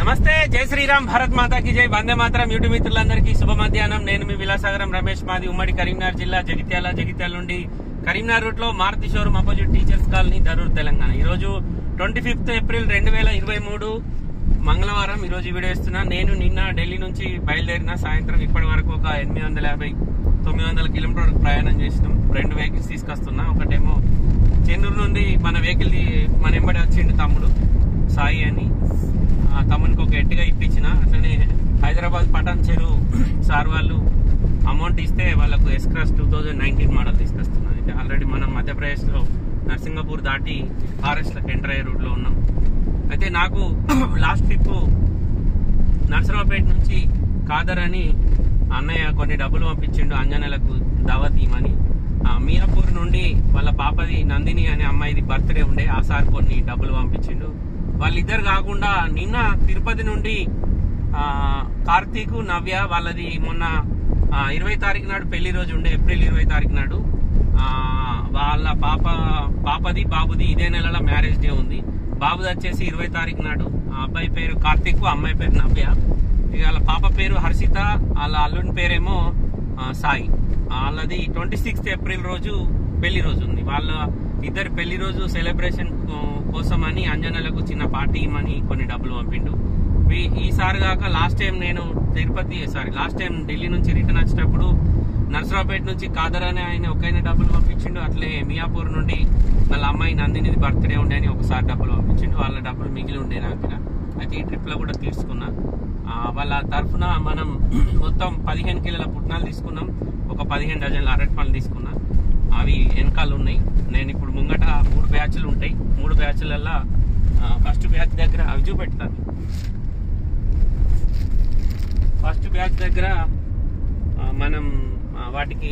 నమస్తే జై శ్రీరామ్ భారత్ మాతాకి జై వందే మాత్రం యూట్యూబ్ మిత్రులందరికీ శుభ మధ్యాహ్నం నేను మీ విలాసాగరం రమేష్ మాది ఉమ్మడి కరీంనగర్ జిల్లా జగిత్యాల జగిత్యాల నుండి కరీంనగర్ రూట్ లో Maruti showroom opposite teachers colony Darur Telangana ఈ రోజు ట్వంటీ ఫిఫ్త్ ఏప్రిల్ రెండు వేల ఇరవై మూడు మంగళవారం ఈ రోజు ఈ వీడియో ఇస్తున్నా నేను నిన్న ఢిల్లీ నుంచి బయలుదేరిన సాయంత్రం ఇప్పటి వరకు ఒక ఎనిమిది వందల యాభై తొమ్మిది వందల కిలోమీటర్ వరకు ప్రయాణం చేసినాం రెండు వెహికల్స్ తీసుకొస్తున్నా ఒకటేమో చెన్నూరు నుండి మన వెహికల్ మన ఎంబడి వచ్చిండు తమ్ముడు సాయి అని ఆ తమ్మునికి ఒక ఎట్టిగా ఇప్పించిన అట్లనే హైదరాబాద్ పటాన్ చెరు సార్ వాళ్ళు అమౌంట్ ఇస్తే వాళ్ళకు S Cross two thousand nineteen model తీసుకొస్తున్నారు అయితే ఆల్రెడీ మనం మధ్యప్రదేశ్లో నర్సింగపూర్ దాటి ఫారెస్ట్లోకి ఎంటర్ అయ్యే రూట్లో ఉన్నాం అయితే నాకు లాస్ట్ ట్రిప్ నర్సరావుపేట నుంచి కాదర్ అని అన్నయ్య కొన్ని డబ్బులు పంపించిండు అంజనలకు దావత్ ఇమ్మని ఆ, మియాపూర్ నుండి వాళ్ళ పాపది నందిని అనే అమ్మాయిది బర్త్డే ఉండే ఆ సార్ కొన్ని డబ్బులు పంపించిండు వాళ్ళిద్దరు కాకుండా నిన్న తిరుపతి నుండి ఆ, కార్తీక్ నవ్య వాళ్ళది మొన్న ఆ, ఇరవై తారీఖు నాడు పెళ్లి రోజు ఉండే ఏప్రిల్ ఇరవై తారీఖు నాడు ఆ, వాళ్ళ పాప పాపది బాబుది ఇదే నెలలో మ్యారేజ్ డే ఉంది బాబుది వచ్చేసి ఇరవై తారీఖు నాడు ఆ అబ్బాయి పేరు కార్తీక్ అమ్మాయి పేరు నవ్య ఇక వాళ్ళ పాప పేరు హర్షిత వాళ్ళ అల్లుని పేరేమో ఆ, సాయి వాళ్ళది ట్వంటీ సిక్స్త్ ఏప్రిల్ రోజు పెళ్లి రోజు ఉంది వాళ్ళ ఇద్దరు పెళ్లి రోజు సెలబ్రేషన్ కోసం అని అంజనలకు చిన్న పార్టీ ఇమ్మని కొన్ని డబ్బులు పంపిండు ఈ- ఈసారి కాక లాస్ట్ టైం నేను Tirupati sorry last time Delhi నుంచి రిటర్న్ వచ్చేటప్పుడు నర్సరావుపేట నుంచి కాదర్ అనే ఆయన ఒకైనా డబ్బులు పంపించిండు అట్లే మియాపూర్ నుండి వాళ్ళ అమ్మాయి నందినిది బర్త్డే ఉండే అని ఒకసారి డబ్బులు పంపించిండు వాళ్ళ డబ్బులు మిగిలి ఉండే నా దగ్గర అయితే ఈ ట్రిప్ లో కూడా తీసుకున్నా ఆ, వాళ్ళ తరఫున మనం మొత్తం పదిహేను కిలోల పుట్నాలు తీసుకున్నాం ఒక పదిహేను డజన్ల అరటి పళ్ళు తీసుకున్నా అవి వెనకాల ఉన్నాయి నేను ఇప్పుడు ముంగట మూడు బ్యాచ్లు ఉంటాయి మూడు బ్యాచ్లల్లో ఫస్ట్ బ్యాచ్ దగ్గర అవి చూపెడతాను ఫస్ట్ బ్యాచ్ దగ్గర ఆ, మనం ఆ, వాటికి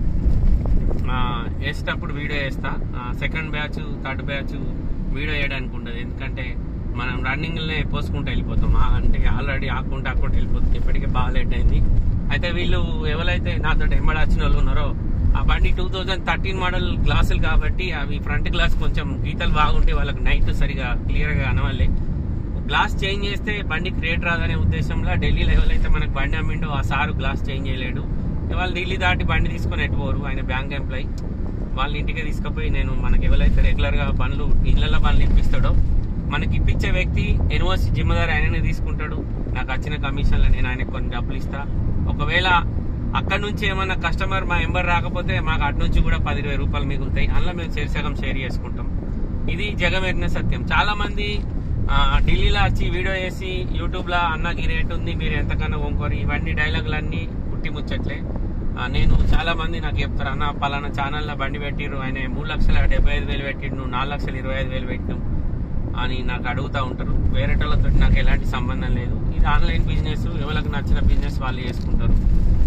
ఆ, వేసేటప్పుడు వీడియో వేస్తా second batch third batch video వేయడానికి ఉండదు ఎందుకంటే మనం రన్నింగ్లనే పోసుకుంటూ వెళ్ళిపోతాం ఆ, అంటే ఆల్రెడీ ఆకుంటూ ఆకుంటూ వెళ్ళిపోతుంది ఇప్పటికే బాగా లేట్ అయింది అయితే వీళ్ళు ఎవరైతే నాతో ఎంబడి వచ్చిన వాళ్ళు ఉన్నారో ఆ బండి టూ థౌజండ్ థర్టీన్ మోడల్ గ్లాసులు కాబట్టి అవి ఫ్రంట్ గ్లాస్ కొంచెం గీతలు బాగుంటే వాళ్ళకి నైట్ సరిగా క్లియర్గా కనవాలి గ్లాస్ చేంజ్ చేస్తే బండి క్రియేట్ రాదనే ఉద్దేశంలో ఢిల్లీలో ఎవరైతే మనకు బండి అమ్మిండో ఆ సారు గ్లాస్ చేంజ్ చేయలేడు వాళ్ళు ఢిల్లీ దాటి బండి తీసుకొని ఎట్టుకోరు ఆయన బ్యాంక్ ఎంప్లాయ్ వాళ్ళ ఇంటికి తీసుకుపోయి నేను మనకి ఎవరైతే రెగ్యులర్ గా పనులు ఇళ్లలో పనులు ఇప్పిస్తాడో మనకి ఇప్పించే వ్యక్తి యూనివర్సిటీ జిమ్మదారు ఆయననే తీసుకుంటాడు నాకు వచ్చిన కమిషన్లో నేను ఆయనకు కొన్ని డబ్బులు ఇస్తా ఒకవేళ అక్కడ నుంచి ఏమన్నా కస్టమర్ మా ఎంబర్ రాకపోతే మాకు అటు నుంచి కూడా పది ఇరవై రూపాయలు మిగులుతాయి అందులో మేము చేరిసగం షేర్ చేసుకుంటాం ఇది జగమెరిన సత్యం చాలా మంది ఆ, ఢిల్లీలో వచ్చి వీడియో వేసి యూట్యూబ్ లో అన్నకి ఈ రేట్ ఉంది మీరు ఎంతకన్నా కొనుక్కోరు ఇవన్నీ డైలాగులన్నీ పుట్టి ముచ్చట్లే ఆ, నేను చాలా మంది నాకు చెప్తారు అన్న పలానా ఛానల్లో బండి పెట్టిర్రు ఆయన మూడు లక్షల డెబ్బై ఐదు వేలు పెట్టిండు నువ్వు నాలుగు లక్షల ఇరవై ఐదు వేలు పెట్టిను అని నాకు అడుగుతూ ఉంటారు వేరేటోళ్ళతో నాకు ఎలాంటి సంబంధం లేదు ఇది ఆన్లైన్ బిజినెస్ ఎవరికి నచ్చిన బిజినెస్ వాళ్ళు చేసుకుంటారు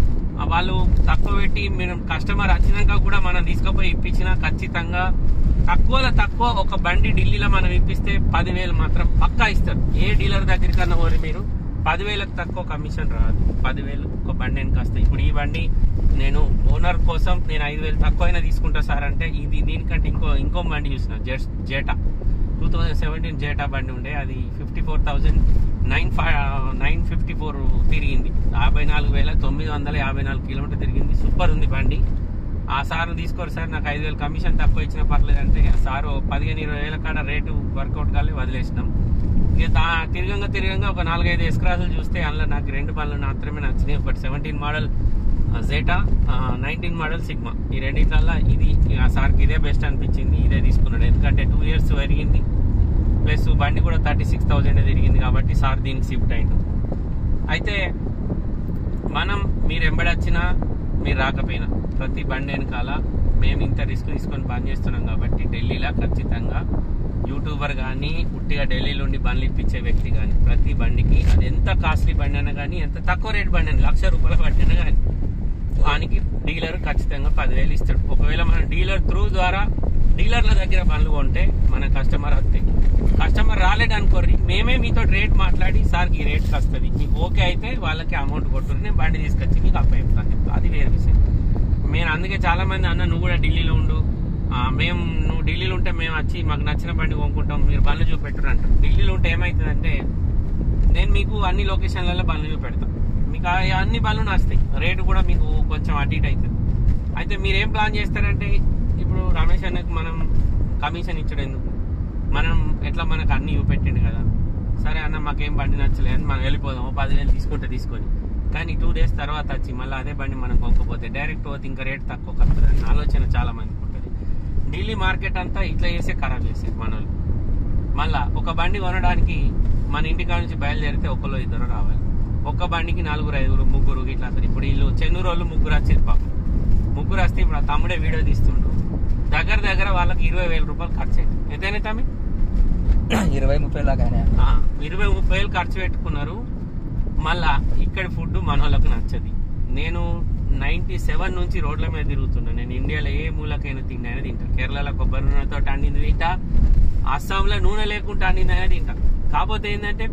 ఆ వాళ్ళు తక్కువ పెట్టి మీరు కస్టమర్ వచ్చినాక కూడా మనం తీసుకుపోయి ఇప్పించినా ఖచ్చితంగా తక్కువలో తక్కువ ఒక బండి ఢిల్లీలో మనం ఇప్పిస్తే పదివేలు మాత్రం పక్కా ఇస్తారు ఏ డీలర్ దగ్గర కన్నా ఓరి మీరు పదివేలకు తక్కువ కమిషన్ రాదు పదివేలు ఒక బండి వెనక వస్తాయి ఇప్పుడు ఈ బండి నేను ఓనర్ కోసం నేను ఐదు వేలు తక్కువైనా తీసుకుంటా సార్ అంటే ఇది దీనికంటే ఇంకో ఇంకో బండి చూసిన jet Jetta two thousand seventeen Jetta బండి ఉండే అది fifty four thousand nine five nine fifty four తిరిగింది యాభై నాలుగు వేల తొమ్మిది వందల యాభై నాలుగు కిలోమీటర్ తిరిగింది సూపర్ ఉంది బండి ఆ సార్ తీసుకోరు సార్ నాకు ఐదు వేలు కమిషన్ తక్కువ ఇచ్చినా పర్లేదు అంటే ఆ సార్ ఓ పదిహేను ఇరవై వేల కాడ రేటు వర్కౌట్ కాలే వదిలేసినాం ఇక దా తిరగంగా తిరగంగా ఒక నాలుగైదు ఎస్క్రాసులు చూస్తే అందులో నాకు రెండు పనులు మాత్రమే నచ్చినాయి ఒకటి seventeen model Jetta nineteen model Sigma ఈ రెండింటిలో ఇది ఆ సార్కి ఇదే బెస్ట్ అనిపించింది ఇదే తీసుకున్నాడు ఎందుకంటే టూ ఇయర్స్ పెరిగింది ప్లస్ బండి కూడా థర్టీ సిక్స్ థౌజండ్ తిరిగింది కాబట్టి సార్ దీనికి షిఫ్ట్ అయిండు అయితే మనం మీరు ఎంబడొచ్చినా మీరు రాకపోయినా ప్రతి బండి వెనకాల మేము ఇంత రిస్క్ తీసుకొని పని చేస్తున్నాం కాబట్టి ఢిల్లీలో ఖచ్చితంగా యూట్యూబర్ కానీ ఉట్టిగా ఢిల్లీలో ఉండి బండ్లు ఇప్పించే వ్యక్తి కానీ ప్రతి బండికి అది ఎంత కాస్ట్లీ బండి అయినా కానీ ఎంత తక్కువ రేట్ బండి అయినా లక్ష రూపాయల బండి అయినా కానీ వానికి డీలర్ ఖచ్చితంగా పదివేలు ఇస్తాడు ఒకవేళ మన డీలర్ త్రూ ద్వారా డీలర్ల దగ్గర బండ్లు కొంటే మన కస్టమర్ వస్తాయి కస్టమర్ రాలేడు అనుకోర్రి మేమే మీతో రేట్ మాట్లాడి సార్కి ఈ రేట్కి వస్తుంది మీకు ఓకే అయితే వాళ్ళకి అమౌంట్ కొట్టుర్రి నేను బండి తీసుకొచ్చి మీకు అప్పచెప్తాను అది వేరే విషయం నేను అందుకే చాలా మంది అన్న నువ్వు కూడా ఢిల్లీలో ఉండు ఆ, మేము నువ్వు ఢిల్లీలో ఉంటే మేము వచ్చి మాకు నచ్చిన బండి కొనుక్కుంటాం మీరు బండ్లు చూపెట్టరు అంటారు ఢిల్లీలో ఉంటే ఏమవుతుందంటే నేను మీకు అన్ని లొకేషన్లలో బండ్లు చూపెడతా మీకు ఆ అన్ని బండ్లు నస్తాయి రేటు కూడా మీకు కొంచెం అటు ఇటు అవుతుంది అయితే మీరు ఏం ప్లాన్ చేస్తారంటే ఇప్పుడు రమేష్ అన్నకు మనం కమిషన్ ఇచ్చడం ఎందుకు మనం ఎట్లా మనకు అన్ని చూపెట్టిండు కదా సరే అన్న మాకేం బండి నచ్చలేదు అని మనం వెళ్ళిపోదాం ఓ పదివేలు తీసుకుంటే తీసుకొని కానీ టూ డేస్ తర్వాత వచ్చి మళ్ళీ అదే బండి మనం కొనుక్కపోతే డైరెక్ట్ పోతే ఇంకా రేట్ తక్కువ కలుగుతుంది అని ఆలోచన చాలా మందికి ఉంటుంది ఢిల్లీ మార్కెట్ అంతా ఇట్లా చేసే ఖరాబ్ చేసేది మన వాళ్ళు మళ్ళా ఒక బండి కొనడానికి మన ఇంటికాడ నుంచి బయలుదేరితే ఒకళ్ళు ఇద్దరు రావాలి ఒక్క బండికి నలుగురు ఐదుగురు ముగ్గురు ఇట్లా అసలు ఇప్పుడు వీళ్ళు చెన్నూరు వాళ్ళు ముగ్గురు వచ్చేది పాపం ముగ్గురు వస్తే ఇప్పుడు ఆ తమ్ముడే వీడియో తీస్తుండు దగ్గర దగ్గర వాళ్ళకి ఇరవై వేల రూపాయలు ఖర్చు అయింది ఎంతైనా తమ్మి ఇరవై ముప్పై దాకా అయినా ఆ, ఇరవై ముప్పై వేలు ఖర్చు పెట్టుకున్నారు మళ్ళా ఇక్కడ ఫుడ్ మన వాళ్ళకు నచ్చది నేను నైన్టీ సెవెన్ నుంచి రోడ్ల మీద తిరుగుతున్నా నేను ఇండియాలో ఏ మూలకైనా తిండి తింటా కేరళలో కొబ్బరి నూనెతో అండింది తింటా అస్సాంలో నూనె లేకుండా అండింది అయినా తింటా కాకపోతే ఏంటంటే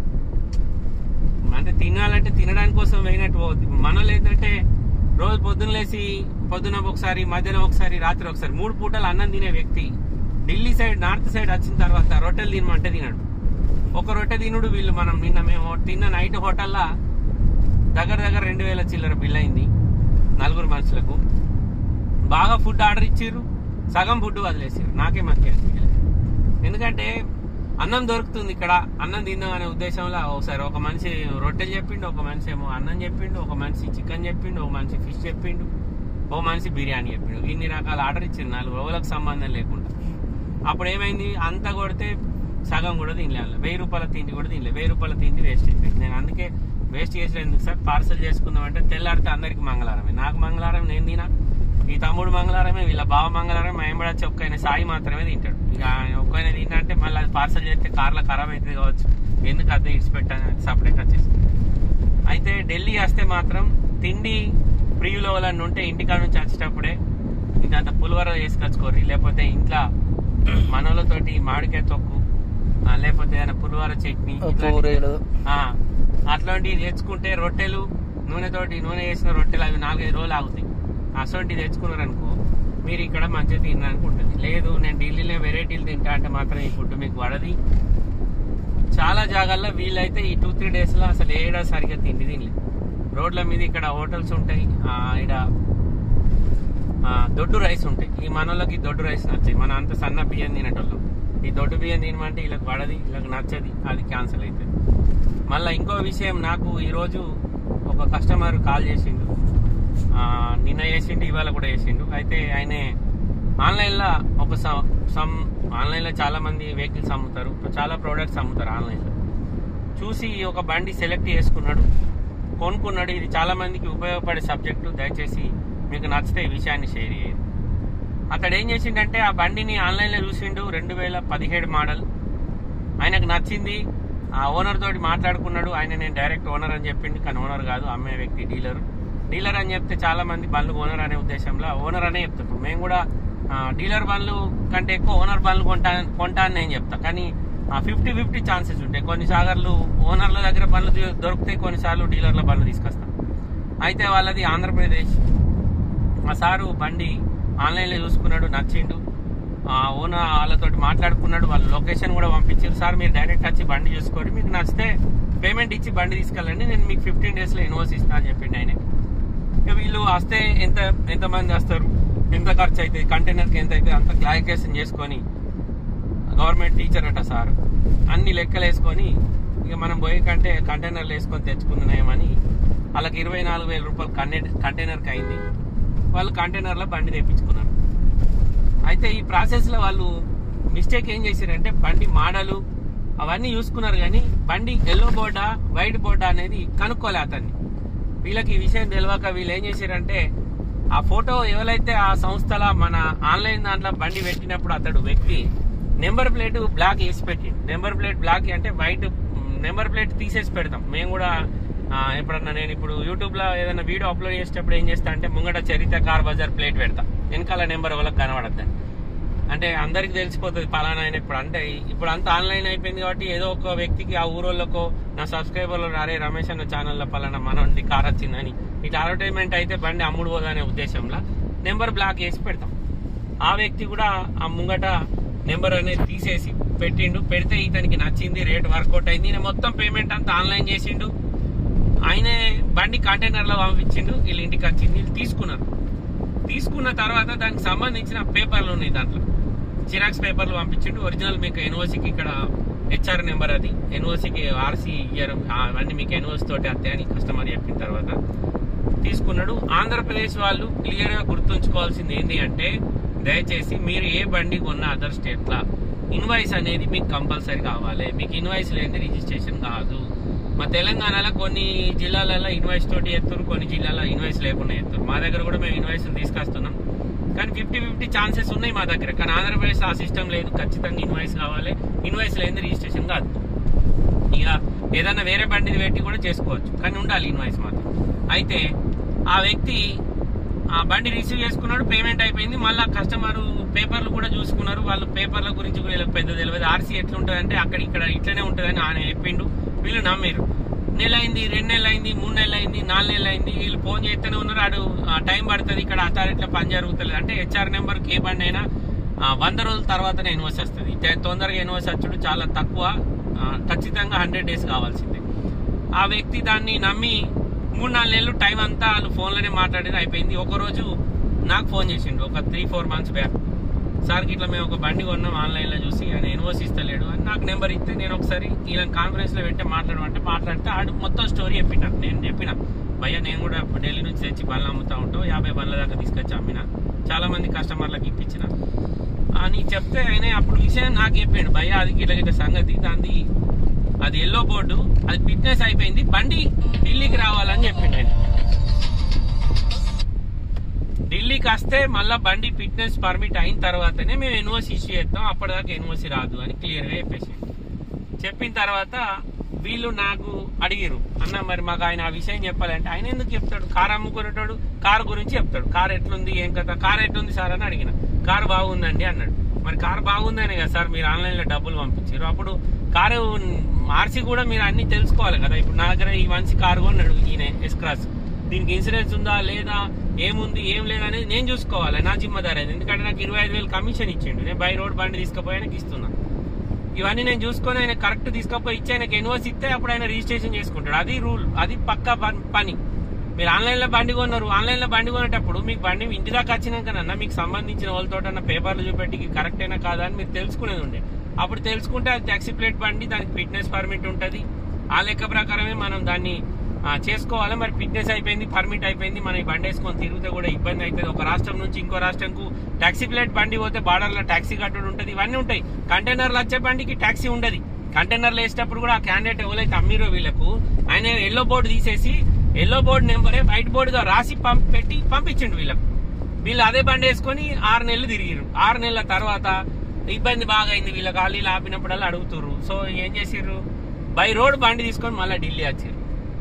అంటే తినాలంటే తినడానికి కోసం పోయినట్టు పోవద్దు మనలో ఏంటంటే రోజు పొద్దున్న లేసి పొద్దున ఒకసారి మధ్యాహ్నం ఒకసారి రాత్రి ఒకసారి మూడు పూటలు అన్నం తినే వ్యక్తి ఢిల్లీ సైడ్ నార్త్ సైడ్ వచ్చిన తర్వాత రొట్టెలు తినమంటే తినడు ఒక రొట్టె తినుడు వీళ్ళు మనం నిన్న మేము తిన్న నైట్ హోటల్లా దగ్గర దగ్గర రెండు వేల చిల్లర బిల్ అయింది నలుగురు మనుషులకు బాగా ఫుడ్ ఆర్డర్ ఇచ్చిర్రు సగం ఫుడ్ వదిలేసారు నాకే మంచిగా అనిపించలేదు ఎందుకంటే అన్నం దొరుకుతుంది ఇక్కడ అన్నం తిందాం అనే ఉద్దేశంలో ఒకసారి ఒక మనిషి రొట్టెలు చెప్పిండు ఒక మనిషి ఏమో అన్నం చెప్పిండు ఒక మనిషి చికెన్ చెప్పిండు ఒక మనిషి ఫిష్ చెప్పిండు ఒక మనిషి బిర్యానీ చెప్పిండు ఇన్ని రకాల ఆర్డర్ ఇచ్చిండు నాలుగు రోజులకు సంబంధం లేకుండా అప్పుడు ఏమైంది అంతా కొడితే సగం కూడా తినలే అందులో. వెయ్యి రూపాయల తిండి కూడా తినలే వెయ్యి రూపాయల తిండి వేస్ట్ అయిపోయింది నేను అందుకే వేస్ట్ చేసిన ఎందుకు సార్ పార్సల్ చేసుకుందాం అంటే తెల్లారితే అందరికి మంగళవారమే నాకు మంగళవారం నేను తినా ఈ తమ్ముడు మంగళవారమే వీళ్ళ బావ మంగళవారం మా ఎంబడి వచ్చి ఒక్కైన సాయి మాత్రమే తింటాడు ఇక ఆయన ఒక్కైనా తింటా అంటే మళ్ళీ అది పార్సల్ చేస్తే కార్లో ఖరాబ్ అవుతుంది కావచ్చు ఎందుకు అదే ఇడిచిపెట్టాను సపరేట్ వచ్చేసి అయితే ఢిల్లీ వస్తే మాత్రం తిండి ప్రియులో వాళ్ళని ఉంటే ఇంటికాడ నుంచి వచ్చేటప్పుడే ఇంత పులివర చేసుకొచ్చుకోరు లేకపోతే ఇంట్లో మనోళ్ళతోటి మామిడికాయ తొక్కు ఆ, లేకపోతే ఏదైనా పులివర చట్నీ ఇట్లాంటి- పూరీలు ఆ, అట్లాంటివి తెచ్చుకుంటే రొట్టెలు నూనెతోటి నూనె వేసిన రొట్టెలు అవి నాలుగైదు రోజులు ఆగుతాయి అసొంటివి తెచ్చుకున్నారు అనుకో మీరు ఇక్కడ మంచిగా తినడానికి ఉంటుంది లేదు నేను ఢిల్లీలో వెరైటీలు తింటా అంటే మాత్రం ఈ ఫుడ్ మీకు పడది చాలా జాగాల్లో వీళ్ళైతే ఈ టూ త్రీ డేస్ లో అసలు ఏడా సరిగ్గా తిండి తినలేదు రోడ్ల మీద ఇక్కడ హోటల్స్ ఉంటాయి ఆ, ఈడ ఆ, దొడ్డు రైస్ ఉంటాయి ఈ మనోళ్ళకి దొడ్డు రైస్ నచ్చాయి మన అంత సన్న బియ్యం తినేటోళ్ళం ఈ దొడ్డు బియ్యం తినమంటే వీళ్ళకి పడది వీళ్ళకి నచ్చది అది క్యాన్సిల్ అవుతుంది మళ్ళీ ఇంకో విషయం నాకు ఈరోజు ఒక కస్టమర్ కాల్ చేసిండు ఆ, నిన్న చేసిండు ఇవాళ కూడా చేసిండు అయితే ఆయనే ఆన్లైన్లో ఒక స- సమ్ ఆన్లైన్లో చాలా మంది వెహికల్స్ అమ్ముతారు చాలా ప్రోడక్ట్స్ అమ్ముతారు ఆన్లైన్లో చూసి ఒక బండి సెలెక్ట్ చేసుకున్నాడు కొనుక్కున్నాడు ఇది చాలా మందికి ఉపయోగపడే సబ్జెక్టు దయచేసి మీకు నచ్చితే ఈ విషయాన్ని షేర్ చేయండి అతడు ఏం చేసిండంటే ఆ బండిని ఆన్లైన్లో చూసిండు రెండు వేల పదిహేడు మోడల్ ఆయనకు నచ్చింది ఆ ఓనర్ తోటి మాట్లాడుకున్నాడు ఆయన నేను డైరెక్ట్ ఓనర్ అని చెప్పిండు కానీ ఓనర్ కాదు అమ్మే వ్యక్తి డీలర్ డీలర్ అని చెప్తే చాలా మంది బండ్లు ఓనర్ అనే ఉద్దేశంలో ఓనర్ అనే చెప్తారు మేము కూడా ఆ, డీలర్ బండ్లు కంటే ఎక్కువ ఓనర్ బండ్లు కొంటా కొంటా అని నేను చెప్తా కానీ ఫిఫ్టీ ఫిఫ్టీ ఛాన్సెస్ ఉంటాయి కొన్నిసార్లు ఓనర్ల దగ్గర బండ్లు దొ- దొరుకుతాయి కొన్నిసార్లు డీలర్ల బండ్లు తీసుకొస్తాం అయితే వాళ్ళది ఆంధ్రప్రదేశ్ మా సారు బండి ఆన్లైన్లో చూసుకున్నాడు నచ్చిండు ఆ ఓనర్ వాళ్ళతో మాట్లాడుకున్నాడు వాళ్ళ లొకేషన్ కూడా పంపించారు సార్ మీరు డైరెక్ట్ వచ్చి బండి చూసుకోండి మీకు నచ్చితే పేమెంట్ ఇచ్చి బండి తీసుకెళ్ళండి నేను మీకు ఫిఫ్టీన్ డేస్లో ఇన్వాయిస్ ఇస్తాను అని చెప్పిండు ఆయన ఇక వీళ్ళు వస్తే ఎంత ఎంతమంది వస్తారు ఎంత ఖర్చు అవుతుంది కంటైనర్కి ఎంత అవుతుంది అంత క్లారిఫికేషన్ చేసుకొని గవర్నమెంట్ టీచర్ అట సార్ అన్ని లెక్కలు వేసుకొని ఇక మనం పోయే కంటే కంటైనర్లు వేసుకొని తెచ్చుకుందామని వాళ్ళకి ఇరవై నాలుగు వేల రూపాయలు కంటైనర్ కంటైనర్కి అయింది వాళ్ళు కంటైనర్లో బండి తెప్పించుకున్నారు అయితే ఈ ప్రాసెస్లో వాళ్ళు మిస్టేక్ ఏం చేశారంటే బండి మాడలు అవన్నీ చూసుకున్నారు కానీ బండి ఎల్లో బోర్డా వైట్ బోర్డా అనేది కనుక్కోలే అతన్ని వీళ్ళకి ఈ విషయం తెలియక వీళ్ళు ఏం చేశారంటే ఆ ఫోటో ఎవరైతే ఆ సంస్థల మన ఆన్లైన్ దాంట్లో బండి పెట్టినప్పుడు అతడు వ్యక్తి నెంబర్ ప్లేట్ బ్లాక్ వేసి పెట్టి నెంబర్ ప్లేట్ బ్లాక్ అంటే వైట్ నెంబర్ ప్లేట్ తీసేసి పెడతాం మేము కూడా ఆ, ఎప్పుడన్నా నేను ఇప్పుడు యూట్యూబ్ లో ఏదైనా వీడియో అప్లోడ్ చేసేటప్పుడు ఏం చేస్తా అంటే ముంగట చరిత్ర కార్ బజార్ ప్లేట్ పెడతా వెనకాల నెంబర్ వాళ్ళకి కనబడద్దని అంటే అందరికి తెలిసిపోతుంది పలానా ఆయన ఇప్పుడు అంటే ఇప్పుడు అంతా ఆన్లైన్ అయిపోయింది కాబట్టి ఏదో ఒక వ్యక్తికి ఆ ఊరోళ్ళకో నా సబ్స్క్రైబర్లు అరే రమేష్ అన్న ఛానల్లో పలానా మనోడి కార్ వచ్చిందని ఇట్లా అడ్వర్టైజ్మెంట్ అయితే బండి అమ్ముడు పోదనే ఉద్దేశంలో నెంబర్ బ్లాక్ చేసి పెడతాం ఆ వ్యక్తి కూడా ఆ ముంగట నెంబర్ అనేది తీసేసి పెట్టిండు పెడితే ఇతనికి నచ్చింది రేట్ వర్కౌట్ అయింది ఈయన మొత్తం పేమెంట్ అంతా ఆన్లైన్ చేసిండు ఆయనే బండి కంటైనర్ లో పంపించిండు వీళ్ళ ఇంటికి వచ్చింది వీళ్ళు తీసుకున్నారు తీసుకున్న తర్వాత దానికి సంబంధించిన పేపర్లు ఉన్నాయి దాంట్లో జిరాక్స్ పేపర్లు పంపించిండు ఒరిజినల్ మీకు ఎన్ఓసికి ఇక్కడ హెచ్ఆర్ నెంబర్ అది ఎన్ఓసికి ఆర్సీ ఇయర్ అవన్నీ మీకు ఎన్ఓసి తోటి వస్తాయి అని కస్టమర్ చెప్పిన తర్వాత తీసుకున్నాడు ఆంధ్రప్రదేశ్ వాళ్ళు క్లియర్ గా గుర్తుంచుకోవాల్సింది ఏంటి అంటే దయచేసి మీరు ఏ బండి కొన్న అదర్ స్టేట్ లా ఇన్వాయిస్ అనేది మీకు కంపల్సరీ కావాలి మీకు ఇన్వాయిస్ లేని రిజిస్ట్రేషన్ కాదు మా తెలంగాణలో కొన్ని జిల్లాలలో ఇన్వాయిస్ తోటి ఎత్తురు కొన్ని జిల్లాలో ఇన్వాయిస్ లేకుండా ఎత్తురు మా దగ్గర కూడా మేము ఇన్వాయిస్ తీసుకొస్తున్నాం కానీ ఫిఫ్టీ ఫిఫ్టీ ఛాన్సెస్ ఉన్నాయి మా దగ్గర కానీ ఆంధ్రప్రదేశ్ ఆ సిస్టమ్ లేదు ఖచ్చితంగా ఇన్వాయిస్ కావాలి ఇన్వాయిస్ లేని రిజిస్ట్రేషన్ కాదు ఇక ఏదైనా వేరే బండిది పెట్టి కూడా చేసుకోవచ్చు కానీ ఉండాలి ఇన్వాయిస్ మాత్రం అయితే ఆ వ్యక్తి ఆ బండి రిసీవ్ చేసుకున్నాడు పేమెంట్ అయిపోయింది మళ్ళీ కస్టమర్ పేపర్లు కూడా చూసుకున్నారు వాళ్ళు పేపర్ల గురించి కూడా వీళ్ళకి పెద్ద తెలియదు ఆర్సీ ఎట్లుంటుంది అంటే అక్కడ ఇక్కడ ఇట్లనే ఉంటుందని ఆయన చెప్పిండు వీళ్ళు నమ్మారు నెల అయింది రెండు నెలలు అయింది మూడు నెలలు అయింది నాలుగు నెలలు అయింది వీళ్ళు ఫోన్ చేస్తూనే ఉన్నారు ఆడు ఆ, టైం పడుతుంది ఇక్కడ అథారిటీలో పని జరుగుతుంది అంటే హెచ్ఆర్ నెంబర్కి ఏ బండి అయినా ఆ, వంద రోజుల తర్వాతనే ఇన్వాయిస్ వస్తుంది ఇతే- తొందరగా ఇన్వాయిస్ వచ్చుడు చాలా తక్కువ ఆ, ఖచ్చితంగా హండ్రెడ్ డేస్ కావాల్సిందే ఆ వ్యక్తి దాన్ని నమ్మి మూడు నాలుగు నెలలు టైం అంతా వాళ్ళు ఫోన్లోనే మాట్లాడేది అయిపోయింది ఒక రోజు నాకు ఫోన్ చేసిండు ఒక త్రీ ఫోర్ మంత్స్ బ్యాక్ సార్కి ఇట్లా మేము ఒక బండి కొన్నాం ఆన్లైన్లో చూసి ఆయన ఇన్వాయిస్ ఇస్తలేడు అని నాకు నెంబర్ ఇస్తే నేను ఒకసారి ఇలా కాన్ఫరెన్స్లో పెట్టి మాట్లాడమంటే మాట్లాడితే ఆడు మొత్తం స్టోరీ చెప్పిన నేను చెప్పిన భయ్య నేను కూడా ఢిల్లీ నుంచి తెచ్చి బండ్లు అమ్ముతా ఉంటాం యాభై బండ్ల దాకా తీసుకొచ్చి అమ్మిన చాలా మంది కస్టమర్లకు ఇప్పించిన అని చెప్తే ఆయన అప్పుడు విషయం నాకు చెప్పిండు భయ్య అది గిట్ల గిట్ల సంగతి దాన్ని అది ఎల్లో బోర్డు అది ఫిట్నెస్ అయిపోయింది బండి ఢిల్లీకి రావాలని చెప్పిండు ఆయన ఢిల్లీకి వస్తే మళ్ళా బండి ఫిట్నెస్ పర్మిట్ అయిన తర్వాతనే మేము ఎన్ఓసి ఇష్యూ చేస్తాం అప్పటిదాకా ఎన్ఓసి రాదు అని క్లియర్ గా చెప్పేసి చెప్పిన తర్వాత వీళ్ళు నాకు అడిగిరు అన్న మరి మాకు ఆయన ఆ విషయం చెప్పాలంటే ఆయన ఎందుకు చెప్తాడు కారు అమ్ముకునేటోడు కారు గురించి చెప్తాడు కారు ఎట్లుంది ఏం కథ కారు ఎట్లుంది సార్ అని అడిగిన కారు బాగుందండి అన్నాడు మరి కారు బాగుందనే కదా సార్ మీరు ఆన్లైన్ లో డబ్బులు పంపించారు అప్పుడు కారు మార్చి కూడా మీరు అన్ని తెలుసుకోవాలి కదా ఇప్పుడు నా దగ్గర ఈ మంచి కారు కొన్నాడు ఈయన ఎస్ క్రాస్ దీనికి ఇన్సూరెన్స్ ఉందా లేదా ఏముంది ఏం లేదా అనేది నేను చూసుకోవాలి నా జిమ్మదారి అది ఎందుకంటే నాకు ఇరవై ఐదు వేలు కమిషన్ ఇచ్చిండు నేను బై రోడ్ బండి తీసుకుపోయి ఆయనకి ఇస్తున్నా ఇవన్నీ నేను చూసుకొని ఆయన కరెక్ట్ తీసుకపోయి ఇచ్చి ఆయనకి ఎన్ఓసి ఇస్తే అప్పుడు ఆయన రిజిస్ట్రేషన్ చేసుకుంటాడు అది రూల్ అది పక్కా పన్- పని మీరు ఆన్లైన్ లో బండి కొన్నారు ఆన్లైన్ లో బండి కొనేటప్పుడు మీకు బండి ఇంటి దాకా వచ్చినాకనన్నా మీకు సంబంధించిన వాళ్ళతోటన్నా పేపర్లు చూపెట్టి ఇది కరెక్ట్ అయినా కాదా అని మీరు తెలుసుకునేది ఉండే అప్పుడు తెలుసుకుంటే అది ట్యాక్సీ ప్లేట్ బండి దానికి ఫిట్నెస్ పర్మిట్ ఉంటది ఆ లెక్క ప్రకారమే మనం దాన్ని ఆ, చేసుకోవాలి మరి ఫిట్నెస్ అయిపోయింది పర్మిట్ అయిపోయింది మనం ఈ బండి వేసుకొని తిరిగితే కూడా ఇబ్బంది అవుతుంది ఒక రాష్ట్రం నుంచి ఇంకో రాష్ట్రంకు ట్యాక్సీ ప్లేట్ బండి పోతే బార్డర్ లో ట్యాక్సీ కట్టుడు ఉంటుంది ఇవన్నీ ఉంటాయి కంటైనర్లు వచ్చే బండికి ట్యాక్సీ ఉండదు కంటైనర్లు వేసేటప్పుడు కూడా ఆ క్యాండిడేట్ ఎవరైతే అమ్మిరో వీళ్ళకు ఆయన ఎల్లో బోర్డు తీసేసి ఎల్లో బోర్డు నెంబరే వైట్ బోర్డు గా రాసి పంప్ పెట్టి పంపించిండు వీళ్ళకు వీళ్ళు అదే బండి వేసుకొని ఆరు నెలలు తిరిగిరు ఆరు నెలల తర్వాత ఇబ్బంది బాగా అయింది వీళ్ళకి వాళ్ళు ఆపినప్పుడల్లా అడుగుతుర్రు సో ఏం చేసిర్రు బై రోడ్ బండి తీసుకొని మళ్ళీ ఢిల్లీ వచ్చిర్రు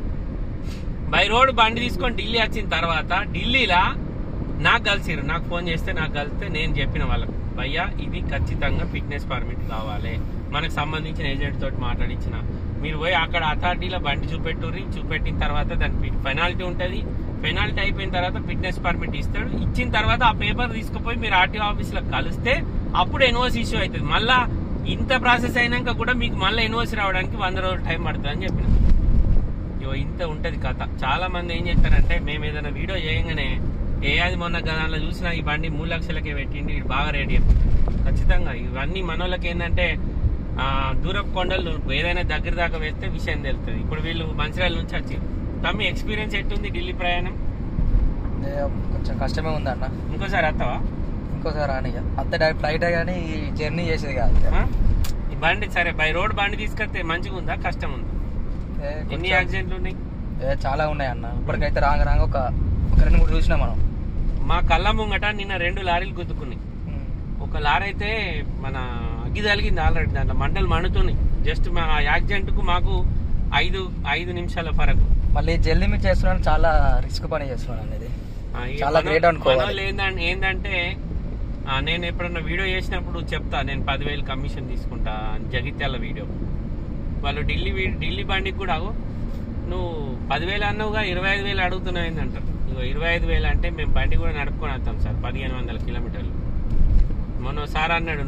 బై రోడ్ బండి తీసుకొని ఢిల్లీ వచ్చిన తర్వాత ఢిల్లీలా నాకు కలిసిరు నాకు ఫోన్ చేస్తే నాకు కలిస్తే నేను చెప్పిన వాళ్ళకు భయ్యా ఇది ఖచ్చితంగా ఫిట్నెస్ పర్మిట్ కావాలి మనకు సంబంధించిన ఏజెంట్ తోటి మాట్లాడించిన మీరు పోయి అక్కడ అథారిటీలో బండి చూపెట్టుర్రి చూపెట్టిన తర్వాత దానికి పెనాల్టీ ఉంటుంది పెనాల్టీ అయిపోయిన తర్వాత ఫిట్నెస్ పర్మిట్ ఇస్తాడు ఇచ్చిన తర్వాత ఆ పేపర్ తీసుకుపోయి మీరు ఆర్టీఓ ఆఫీస్ లో కలిస్తే అప్పుడు ఎన్ఓసి ఇష్యూ అవుతుంది మళ్ళా ఇంత ప్రాసెస్ అయినాక కూడా మీకు మళ్ళీ ఎన్ఓసి రావడానికి వంద రోజులు టైం పడుతుంది అని చెప్పిన ఇగో ఇంత ఉంటది కథ చాలా మంది ఏం చేస్తారంటే మేము ఏదైనా వీడియో చేయగానే ఏ అది మొన్న దానిలో చూసినా ఈ బండి మూడు లక్షలకే పెట్టిండి ఇది బాగా రేట్ చెప్తుంది ఖచ్చితంగా ఇవన్నీ మనోళ్ళకి ఏంటంటే ఆ, దూరపు కొండలు ఏదైనా దగ్గర దాకా వేస్తే విషయం తెలుస్తుంది ఇప్పుడు వీళ్ళు మంచిర్యాల నుంచి వచ్చి తమ్మి ఎక్స్పీరియన్స్ ఎట్టుంది ఢిల్లీ ప్రయాణం ఏ, కొంచెం కష్టమే ఉందన్న ఇంకోసారి వస్తావా ఇంకోసారి రాని ఇక. అంత డైరెక్ట్ ఫ్లైట్ కానీ ఈ జర్నీ చేసేది కాదు ఆ? ఈ బండి సరే బై రోడ్ బండి తీసుకొస్తే మంచిగా ఉందా కష్టం ఉందా ఏ, ఎన్ని కొంచెం- యాక్సిడెంట్లు ఉన్నాయి ఏ, చాలా ఉన్నాయి అన్న ఇప్పటికైతే రాంగ రాంగ ఒక ఒక రెండు మూడు చూసినా మనం మా కళ్ళ ముంగట నిన్న రెండు లారీలు గుద్దుకున్నాయి ఉమ్. ఒక లారీ అయితే మన అగ్గి తగిలింది ఆల్రెడీ దాంట్లో మంటలు మండుతున్నాయి జస్ట్ మా యాక్సిడెంట్ కు మాకు ఐదు ఐదు నిమిషాల ఫరక్ మళ్ళీ జల్దీ మీరు చేస్తున్నాను చాలా రిస్క్ పని చేస్తున్నాను అనేది ఆ, ఈ చాలా మనో- great అనుకోవాలి. మనోళ్ళు ఏందంటే ఏందంటే ఆ, నేను ఎప్పుడన్నా వీడియో చేసినప్పుడు చెప్తా నేను పదివేలు కమిషన్ తీసుకుంటా అని జగిత్యాల వీడియో వాళ్ళు ఢిల్లీ వీ- ఢిల్లీ బండికి కూడా అగో, నువ్వు పదివేలు అన్నావుగా ఇరవై ఐదు వేలు అడుగుతున్నావు ఏందంటారు ఇగో ఇరవై ఐదు వేలు అంటే మేము బండి కూడా నడుపుకొని వస్తాం సార్ పదిహేను వందల కిలోమీటర్లు మొన్న సార్ అన్నాడు నువ్వు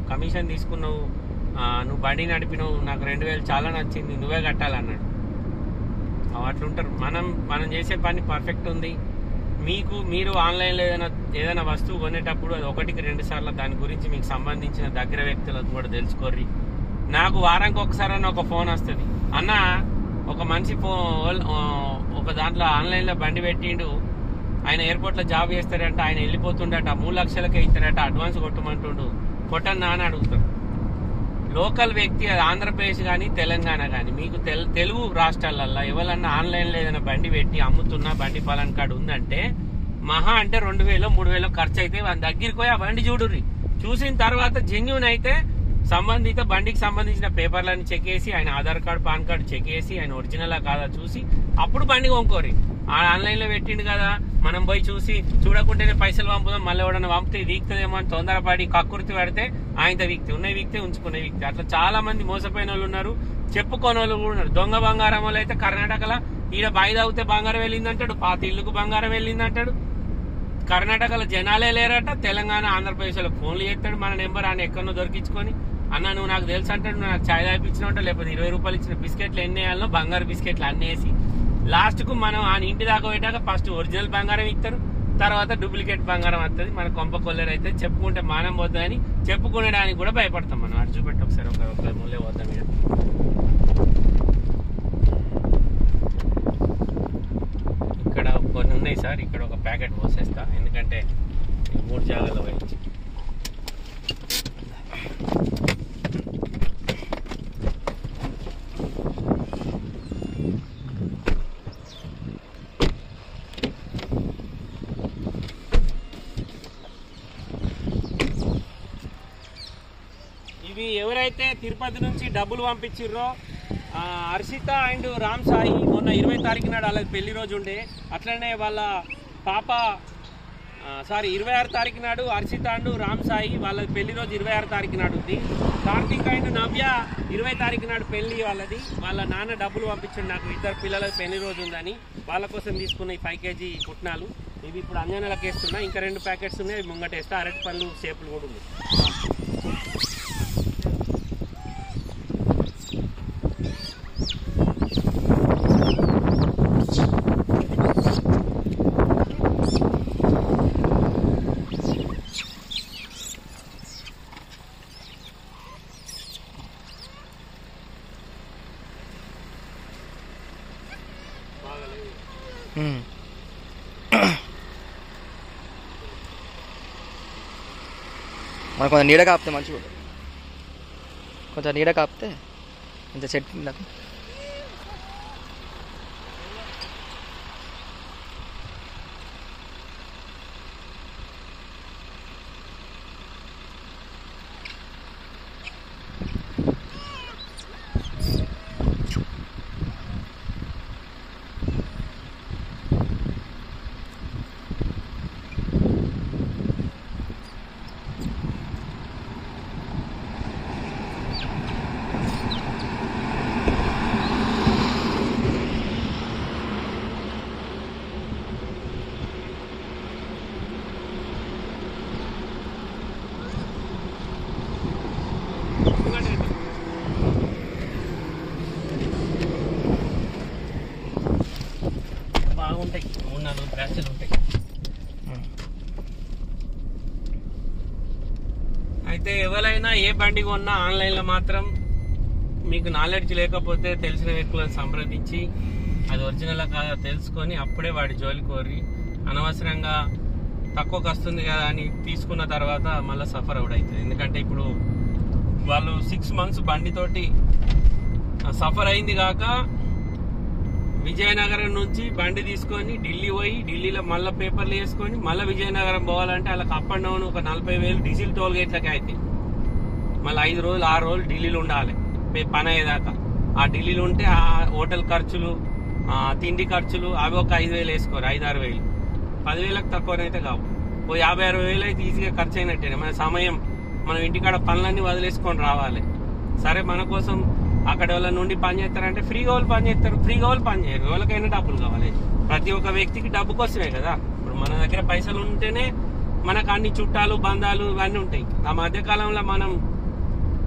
కమిషన్ తీసుకున్నావు ఆ, నువ్వు బండి నడిపినావు నాకు రెండు వేలు చాలా నచ్చింది నువ్వే కట్టాలన్నాడు అవి అట్లుంటారు మనం మనం చేసే పని పర్ఫెక్ట్ ఉంది మీకు మీరు ఆన్లైన్లో ఏదైనా ఏదైనా వస్తువు కొనేటప్పుడు అది ఒకటికి రెండు సార్లు దాని గురించి మీకు సంబంధించిన దగ్గర వ్యక్తులకు కూడా తెలుసుకోర్రి నాకు వారానికి ఒకసారి అన్న ఒక ఫోన్ వస్తుంది అన్న ఒక మనిషి ఫోన్ ఒక దాంట్లో ఆన్లైన్లో బండి పెట్టిండు ఆయన ఎయిర్పోర్ట్లో జాబ్ చేస్తాడంట ఆయన వెళ్ళిపోతుండట మూడు లక్షలకే ఇస్తాడట అడ్వాన్స్ కొట్టమంటుండు కొట్టన్నా అని అడుగుతాడు లోకల్ వ్యక్తి అది ఆంధ్రప్రదేశ్ కానీ తెలంగాణ కానీ మీకు తెల్- తెలుగు రాష్ట్రాలల్లో ఎవరన్నా ఆన్లైన్లో ఏదైనా బండి పెట్టి అమ్ముతున్నా బండి పలాన్ కార్డు ఉందంటే మహా అంటే రెండు వేలు మూడు వేలు ఖర్చు అయితే వాళ్ళ దగ్గరికి పోయి ఆ బండి చూడుర్రి చూసిన తర్వాత జెన్యున్ అయితే సంబంధిత బండికి సంబంధించిన పేపర్లను చెక్ చేసి ఆయన Aadhaar card PAN card check చేసి ఆయన ఒరిజినల్ కాదా చూసి అప్పుడు బండి కొనుక్కోరి ఆ ఆన్లైన్ లో పెట్టిండు కదా మనం పోయి చూసి చూడకుంటేనే పైసలు పంపుదాం మళ్ళీ ఎవడన్నా పంపితే వీక్తదేమో అని తొందరపడి కక్కుర్తి పడితే ఆయనతో వీక్తి ఉన్న వీక్తే ఉంచుకునే వీక్తి అట్లా చాలా మంది మోసపోయిన వాళ్ళు ఉన్నారు చెప్పుకోని వాళ్ళు కూడా ఉన్నారు దొంగ బంగారం వాళ్ళు అయితే కర్ణాటకలో ఈడ బాయి తాగితే బంగారం వెళ్ళిందంటాడు పాత ఇల్లుకు బంగారం వెళ్ళిందంటాడు కర్ణాటకలో జనాలే లేరట తెలంగాణ ఆంధ్రప్రదేశ్లో ఫోన్లు చేస్తాడు మన నెంబర్ ఆయన ఎక్కడో దొరికించుకొని అన్న నువ్వు నాకు తెలుసు అంటాడు నువ్వు నాకు ఛాయ్ తాగిపించినట్టు లేకపోతే ఇరవై రూపాయలు ఇచ్చిన బిస్కెట్లు ఎన్ని వేయాలనో బంగారు బిస్కెట్లు అన్ని వేసి లాస్ట్ కు మనం ఆయన ఇంటి దాకా పోయాక ఫస్ట్ ఒరిజినల్ బంగారం ఇస్తారు తర్వాత డూప్లికేట్ బంగారం వస్తుంది మన కొంప కొల్లేరు అయితే చెప్పుకుంటే మానం పోతుందని చెప్పుకునేడానికి కూడా భయపడతాం మనం అటు చూపెట్టి ఒకసారి ఒక ఒక ముల్లే పోతాం ఇక్కడ ఇక్కడ కొన్ని ఉన్నాయి సార్ ఇక్కడ ఒక ప్యాకెట్ పోసేస్తా ఎందుకంటే ఈ మూడు జాగాలో పోయించి ఇవి ఎవరైతే తిరుపతి నుంచి డబ్బులు పంపించిర్రో ఆ, హర్షిత అండ్ రామ్ సాయి మొన్న ఇరవై తారీఖు నాడు వాళ్ళకి పెళ్లి రోజు ఉండే అట్లనే వాళ్ళ పాప సారీ ఇరవై ఆరు తారీఖు నాడు హర్షిత అండ్ రామ్ సాయి వాళ్ళ పెళ్లి రోజు ఇరవై ఆరు తారీఖు నాడు ఉంది కార్తీక్ అండ్ నవ్య ఇరవై తారీఖు నాడు పెళ్లి వాళ్ళది వాళ్ళ నాన్న డబ్బులు పంపించండి నాకు ఇద్దరు పిల్లలకి పెళ్లి రోజు ఉందని వాళ్ళ కోసం తీసుకున్న ఈ ఫైవ్ కేజీ పుట్నాలు ఇవి ఇప్పుడు అంజనలకు వేస్తున్నా ఇంకా రెండు ప్యాకెట్స్ ఉన్నాయి అవి ముంగటేస్తా అరటి పళ్ళు షేపులు కూడా ఉంది బాగాలేదు ఉమ్. మనకు కొంచెం నీడ కాపితే మంచిగా ఉంటుంది కొంచెం నీడ కాపితే కొంచెం చెట్టు కిందకు. బాగుంటాయి మూడు నాలుగు బ్రాంచ్లు ఉంటాయి ఉమ్. అయితే ఎవరైనా ఏ బండి కొన్నా ఆన్లైన్లో మాత్రం మీకు నాలెడ్జ్ లేకపోతే తెలిసిన వ్యక్తులను సంప్రదించి అది ఒరిజినల్ కాదా తెలుసుకొని అప్పుడే వాడి జోలి కోరి అనవసరంగా తక్కువకి వస్తుంది కదా అని తీసుకున్న తర్వాత మళ్ళీ సఫర్ అవుట్ అవుతుంది ఎందుకంటే ఇప్పుడు వాళ్ళు సిక్స్ మంత్స్ బండితోటి సఫర్ అయింది కాక విజయనగరం నుంచి బండి తీసుకొని ఢిల్లీ పోయి ఢిల్లీలో మళ్ళీ పేపర్లు వేసుకొని మళ్ళీ విజయనగరం పోవాలంటే వాళ్ళకి అప్ అండ్ డౌన్ ఒక నలభై వేలు డీజిల్ టోల్ గేట్లకి అయితే మళ్ళీ ఐదు రోజులు ఆరు రోజులు ఢిల్లీలో ఉండాలి పే- పని అయ్యేదాకా ఆ ఢిల్లీలో ఉంటే ఆ హోటల్ ఖర్చులు ఆ తిండి ఖర్చులు అవి ఒక ఐదు వేలు వేసుకోరు ఐదు ఆరు వేలు పదివేలకు తక్కువనైతే కావు ఓ యాభై అరవై వేలు అయితే ఈజీగా ఖర్చు అయినట్టే మన సమయం మనం ఇంటికాడ పనులన్నీ వదిలేసుకొని రావాలి సరే మన కోసం అక్కడ వాళ్ళ నుండి పని చేస్తారంటే ఫ్రీగా వాళ్ళు పని చేస్తారు ఫ్రీగా వాళ్ళు పని చేయరు ఎవరికైనా డబ్బులు కావాలి ప్రతి ఒక్క వ్యక్తికి డబ్బు కోసమే కదా ఇప్పుడు మన దగ్గర పైసలు ఉంటేనే మనకు అన్ని చుట్టాలు బంధాలు ఇవన్నీ ఉంటాయి ఆ మధ్య కాలంలో మనం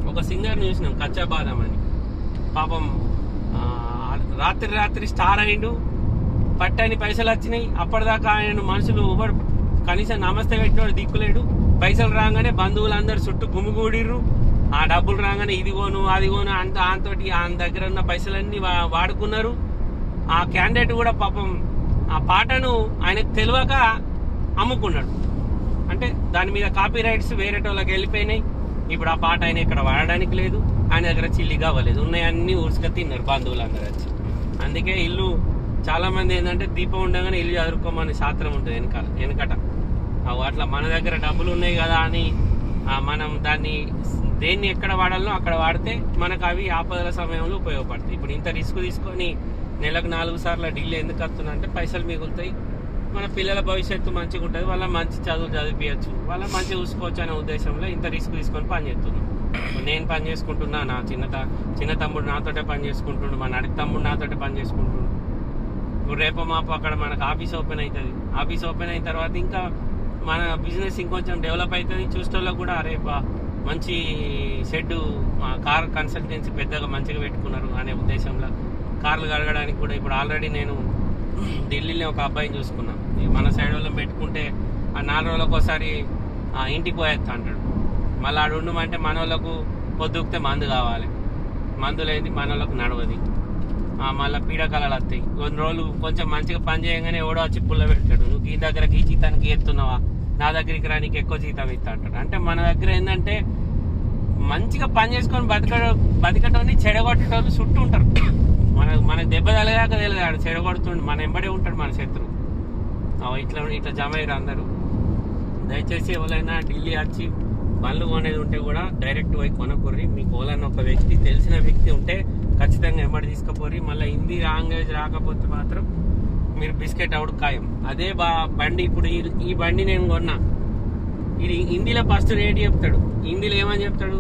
ఒక సింగర్ చూసినాం కచ్చా బాదం అని పాపం ఆ, రాత్రి రాత్రి స్టార్ అయిండు పట్టని పైసలు వచ్చినాయి అప్పటిదాకా ఆయన మనుషులు ఎవడు కనీసం నమస్తే పెట్టినోడు దిక్కులేడు పైసలు రాగానే బంధువులు అందరు చుట్టూ గుమిగూడిర్రు ఆ డబ్బులు రాగానే ఇది కోను అది కోను అంత ఆయనతోటి ఆయన దగ్గర ఉన్న పైసలన్నీ వా- వాడుకున్నారు ఆ క్యాండిడేట్ కూడా పాపం ఆ పాటను ఆయనకు తెలియక అమ్ముకున్నాడు అంటే దాని మీద కాపీ రైట్స్ వేరే వాళ్ళకి వెళ్ళిపోయినాయి ఇప్పుడు ఆ పాట ఆయన ఇక్కడ వాడడానికి లేదు ఆయన దగ్గర చిల్లి కావలేదు ఉన్నాయన్నీ ఊసుక తిన్నారు బంధువులు అందరూ వచ్చి అందుకే ఇల్లు చాలా మంది ఏంటంటే దీపం ఉండగానే ఇల్లు చదువుకోమని శాస్త్రం ఉంటుంది వెనకాల వెనకట అవి అట్లా మన దగ్గర డబ్బులు ఉన్నాయి కదా అని ఆ, మనం దాన్ని దేన్ని ఎక్కడ వాడాలో అక్కడ వాడితే మనకు అవి ఆపదల సమయంలో ఉపయోగపడతాయి ఇప్పుడు ఇంత రిస్క్ తీసుకొని నెలకు నాలుగు సార్లు ఢిల్లీ ఎందుకు వస్తున్నా అంటే పైసలు మిగులుతాయి మన పిల్లల భవిష్యత్తు మంచిగా ఉంటుంది వాళ్ళ మంచి చదువు చదివించచ్చు వాళ్ళ మంచిగా చూసుకోవచ్చు అనే ఉద్దేశంలో ఇంత రిస్క్ తీసుకొని పని చేస్తున్నాం ఇప్పుడు నేను పని చేసుకుంటున్నా నా చిన్న త- చిన్న తమ్ముడు నాతోటే పని చేసుకుంటుండు మా నడి తమ్ముడు నాతోటే పని చేసుకుంటుండు ఇప్పుడు రేపు మాపు అక్కడ మనకు ఆఫీస్ ఓపెన్ అవుతుంది ఆఫీస్ ఓపెన్ అయిన తర్వాత ఇంకా మన బిజినెస్ ఇంకొంచెం డెవలప్ అవుతుంది చూసేటోళ్ళకి కూడా రేపు మంచి షెడ్ కార్ కన్సల్టెన్సీ పెద్దగా మంచిగా పెట్టుకున్నారు అనే ఉద్దేశంలో కార్లు కడగడానికి కూడా ఇప్పుడు ఆల్రెడీ నేను ఢిల్లీలో ఒక అబ్బాయిని చూసుకున్నాను ఈ మన సైడ్ వాళ్ళని పెట్టుకుంటే ఆ నాలుగు రోజులకు ఒకసారి ఆ, ఇంటికి పోయేస్తా అంటాడు మళ్ళీ ఆడు ఉండమంటే మన వాళ్ళకు పొద్దుకితే మందు కావాలి మందు లేని మన వాళ్ళకు నడవది ఆ, మళ్ళా పీడకలలు వస్తాయి కొన్ని రోజులు కొంచెం మంచిగా పని చేయగానే ఎవడో వచ్చి పుల్ల పెడతాడు నువ్వు ఈ దగ్గరకి ఈ జీతానికి ఎత్తున్నావా నా దగ్గరికి రా నీకు ఎక్కువ జీతం ఇస్తా అంటాడు అంటే మన దగ్గర ఏంటంటే మంచిగా పని చేసుకొని బతక బతకటోని చెడగొట్టేటోళ్ళు చుట్టూ ఉంటారు మన మనకు దెబ్బ తలగాక తెలియదు ఆడు చెడగొడుతుండు మన ఎంబడే ఉంటాడు మన శత్రువు ఆ, ఇట్లా ఇట్లా జమ అయ్యారు అందరూ దయచేసి ఎవరైనా ఢిల్లీ వచ్చి బండ్లు కొనేది ఉంటే కూడా డైరెక్ట్ పోయి కొనకూర్రి మీకు ఎవరైనా ఒక వ్యక్తి తెలిసిన వ్యక్తి ఉంటే ఖచ్చితంగా ఎమ్మడి తీసుకుపోరి మళ్ళీ హిందీ లాంగ్వేజ్ రాకపోతే మాత్రం మీరు బిస్కెట్ అవుట్ ఖాయం అదే బా బండి ఇప్పుడు ఈ- ఈ బండి నేను కొన్నా ఇది హిందీలో ఫస్ట్ రేట్ చెప్తాడు హిందీలో ఏమని చెప్తాడు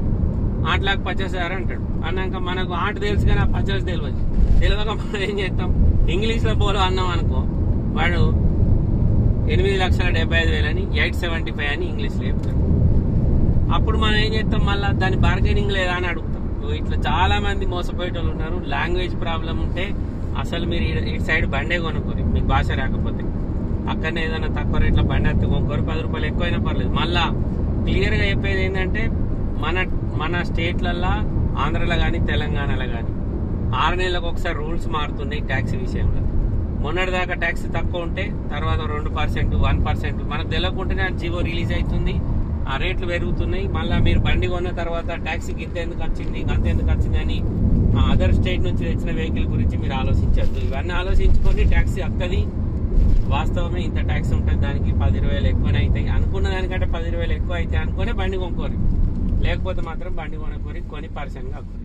ఆట లాక్ పచాస్ హజార్ అంటాడు అన్నాక మనకు ఆట తెలుసు కానీ ఆ పచాస్ తెలియదు తెలియక మనం ఏం చేస్తాం ఇంగ్లీష్లో పోలో అన్నాం అనుకో వాడు ఎనిమిది లక్షల డెబ్బై ఐదు వేలని ఎయిట్ సెవెంటీ ఫైవ్ అని ఇంగ్లీష్లో చెప్తాడు అప్పుడు మనం ఏం చేస్తాం మళ్ళీ దాని బార్గెనింగ్ లేదా అని అడుగుతాం ఓ ఇట్లా చాలా మంది మోసపోయేటోళ్ళు ఉన్నారు లాంగ్వేజ్ ప్రాబ్లం ఉంటే అసలు మీరు ఈ- ఇటు సైడ్ బండే కొనుక్కోరు మీకు భాష రాకపోతే అక్కడనే ఏదైనా తక్కువ రేట్లో బండి ఎత్తి కొనుక్కోరు పది రూపాయలు ఎక్కువైనా పర్లేదు మళ్ళా క్లియర్ గా చెప్పేది ఏంటంటే మన మన స్టేట్లల్లో ఆంధ్రలో కానీ తెలంగాణలో కానీ ఆరు నెలలకు ఒకసారి రూల్స్ మారుతున్నాయి ట్యాక్స్ విషయంలో మొన్నటి దాకా ట్యాక్స్ తక్కువ ఉంటే తర్వాత రెండు పర్సెంట్ వన్ పర్సెంట్ మనకు తెలియకుండానే ఆ జీవో రిలీజ్ అవుతుంది ఆ రేట్లు పెరుగుతున్నాయి మళ్ళీ మీరు బండి కొన్న తర్వాత ట్యాక్స్ ఇంత ఎందుకు వచ్చింది అంత ఎందుకు వచ్చింది అని అదర్ స్టేట్ నుంచి తెచ్చిన వెహికల్ గురించి మీరు ఆలోచించద్దు ఇవన్నీ ఆలోచించుకొని ట్యాక్స్ వస్తుంది వాస్తవమే ఇంత ట్యాక్స్ ఉంటుంది దానికి పది ఇరవై వేలు ఎక్కువనే అవుతాయి అనుకున్న దానికంటే పది ఇరవై వేలు ఎక్కువ అయితే అనుకునే బండి కొనుక్కోరు లేకపోతే మాత్రం బండి కొనుక్కోరి కొని పర్సెంట్ కాకూరి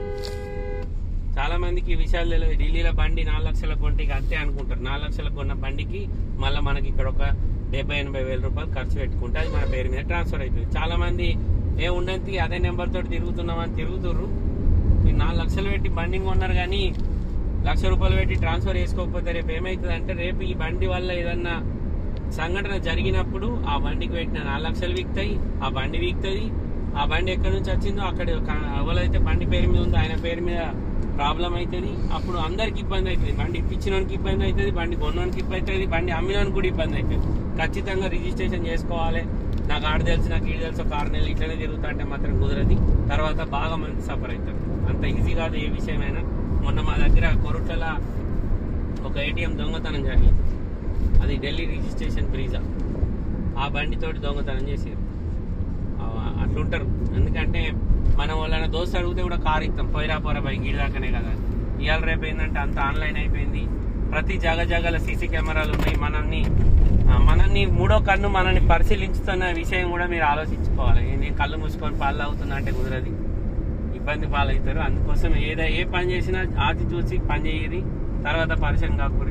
చాలా మందికి ఈ విషయాలు తెలియదు ఢిల్లీలో బండి నాలుగు లక్షల కొంటికి అంతే అనుకుంటారు నాలుగు లక్షల కొన్న బండికి మళ్ళీ మనకి ఇక్కడ ఒక డెబ్బై ఎనభై వేల రూపాయలు ఖర్చు పెట్టుకుంటే అది మన పేరు మీద ట్రాన్స్ఫర్ అవుతుంది చాలా మంది ఏ ఉండంతి అదే నెంబర్ తోటి తిరుగుతున్నామని తిరుగుతుర్రు ఈ నాలుగు లక్షలు పెట్టి బండి కొన్నారు కానీ లక్ష రూపాయలు పెట్టి ట్రాన్స్ఫర్ చేసుకోకపోతే రేపు ఏమవుతుంది అంటే రేపు ఈ బండి వల్ల ఏదన్నా సంఘటన జరిగినప్పుడు ఆ బండికి పెట్టిన నాలుగు లక్షలు వీక్తాయి ఆ బండి వీక్తుంది ఆ బండి ఎక్కడి నుంచి వచ్చిందో అక్కడ క- ఎవరైతే బండి పేరు మీద ఉందో ఆయన పేరు మీద ప్రాబ్లం అవుతుంది అప్పుడు అందరికి ఇబ్బంది అవుతుంది బండి ఇప్పించినోనికి ఇబ్బంది అవుతుంది బండి కొన్నోనికి ఇబ్బంది అవుతుంది బండి అమ్మినోనికి కూడా ఇబ్బంది అవుతుంది ఖచ్చితంగా రిజిస్ట్రేషన్ చేసుకోవాలి నాకు ఆడ తెలుసు నాకు ఈడ తెలుసు ఒక ఆరు నెలలు ఇట్లనే తిరుగుతా అంటే మాత్రం కుదరది తర్వాత బాగా మంది సఫర్ అవుతారు అంత ఈజీ కాదు ఏ విషయమైనా మొన్న మా దగ్గర కొరుట్ల ఒక ఏటీఎం దొంగతనం జరిగింది అది ఢిల్లీ రిజిస్ట్రేషన్ బ్రీజా ఆ బండితోటి దొంగతనం చేసారు ఆ- అట్లుంటారు ఎందుకంటే మనం వాళ్ళ దోస్తు అడిగితే కూడా కారు ఇస్తాం పోయిరా పోరా బైక్ గీడి దాకానే కదా ఇవాళ రేపు ఏంటంటే అంత ఆన్లైన్ అయిపోయింది ప్రతి జగ జగల సీసీ కెమెరాలు ఉన్నాయి మనల్ని ఆ, మనల్ని మూడో కన్ను మనల్ని పరిశీలించుతున్న విషయం కూడా మీరు ఆలోచించుకోవాలి ఏంది కళ్ళు మూసుకొని పాలు అవుతున్నా అంటే కుదరది ఇబ్బంది పాలవుతారు అందుకోసం ఏదో ఏ పని చేసినా ఆచి చూసి పని చేయది తర్వాత పరిచయం కాకూరి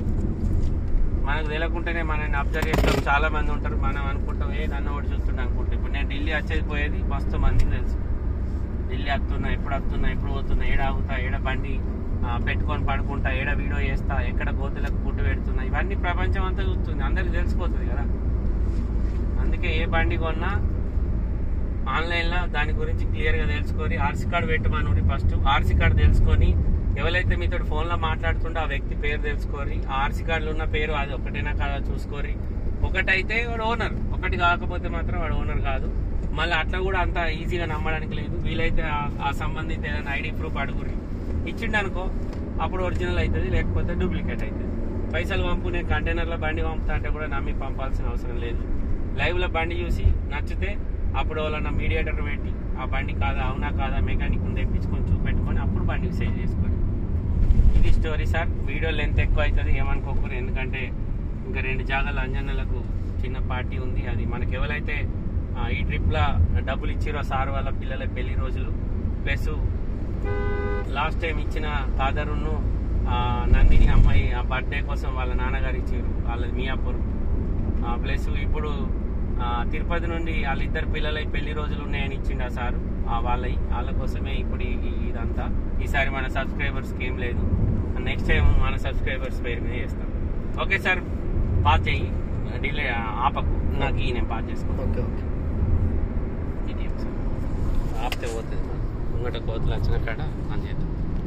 మనకు తెలియకుండానే మనల్ని అబ్జర్వ్ చేస్తాం చాలా మంది ఉంటారు మనం అనుకుంటాం ఏ నన్ను ఒకటి చూస్తుండే అనుకుంటాం ఇప్పుడు నేను ఢిల్లీ వచ్చేది పోయేది మస్తు మందికి తెలుసు ఢిల్లీ వస్తున్నా ఎప్పుడు వస్తున్నా ఎప్పుడు పోతున్నా ఏడ ఆగుతా ఏడ బండి ఆ, పెట్టుకొని పడుకుంటా ఏడ వీడియో చేస్తా ఎక్కడ గోతులకు ఫుడ్ పెడుతున్నా ఇవన్నీ ప్రపంచం అంతా చూస్తుంది అందరికి తెలిసిపోతుంది కదా అందుకే ఏ బండి కొన్నా ఆన్లైన్ లో దాని గురించి క్లియర్ గా తెలుసుకొని ఆర్సీ కార్డు పెట్టమని ఫస్ట్ ఆర్సీ కార్డు తెలుసుకొని ఎవరైతే మీతో ఫోన్ లో మాట్లాడుతుండో ఆ వ్యక్తి పేరు తెలుసుకోరి ఆ ఆర్సీ కార్డులో ఉన్న పేరు అది ఒకటేనా కాదా చూసుకోరి ఒకటైతే వాడు ఓనర్ ఒకటి కాకపోతే మాత్రం వాడు ఓనర్ కాదు మళ్ళీ అట్లా కూడా అంత ఈజీగా నమ్మడానికి లేదు వీలైతే ఆ- ఆ సంబంధిత ఏదైనా ఐడి ప్రూఫ్ అడుగురి ఇచ్చిండు అనుకో అప్పుడు ఒరిజినల్ అవుతుంది లేకపోతే డూప్లికేట్ అవుతుంది పైసలు పంపు నేను కంటైనర్లో బండి పంపుతా అంటే కూడా నమ్మి పంపాల్సిన అవసరం లేదు లైవ్ లో బండి చూసి నచ్చితే అప్పుడు వాళ్ళన్న మీడియేటర్ పెట్టి ఆ బండి కాదా అవునా కాదా మెకానిక్ తెప్పించుకొని చూపెట్టుకొని అప్పుడు బండికి సేల్ చేసుకోండి ఇది స్టోరీ సార్ వీడియో లెంత్ ఎక్కువ అవుతుంది ఏమనుకోకూరు ఎందుకంటే ఇంకా రెండు జాగాల అంజనలకు చిన్న పార్టీ ఉంది అది మనకి ఎవరైతే ఆ, ఈ ట్రిప్లో డబ్బులు ఇచ్చిరో సార్ వాళ్ళ పిల్లల పెళ్లి రోజులు ప్లస్ లాస్ట్ టైం ఇచ్చిన ఫాదరును నందిని అమ్మాయి ఆ బర్త్డే కోసం వాళ్ళ నాన్నగారు ఇచ్చారు వాళ్ళది మియాపూర్ ప్లస్ ఇప్పుడు ఆ, తిరుపతి నుండి వాళ్ళిద్దరు పిల్లలై పెళ్లి రోజులు ఉన్నాయని ఇచ్చిండు ఆ సారు ఆ వాళ్ళవి వాళ్ళ కోసమే ఇప్పుడు ఈ- ఈ- ఇదంతా ఈసారి మన సబ్స్క్రైబర్స్కి ఏం లేదు నెక్స్ట్ టైం మన సబ్స్క్రైబర్స్ పేరు మీద చేస్తాం ఓకే సార్ పాస్ చేయి డిలే ఆపకు నాకు ఈ నేను పాస్ చేసుకుంటాను ఓకే ఓకే ఇది సార్ ఆపితే పోతుంది ముంగట కోతులు వచ్చిన కాడ అని చేద్దాం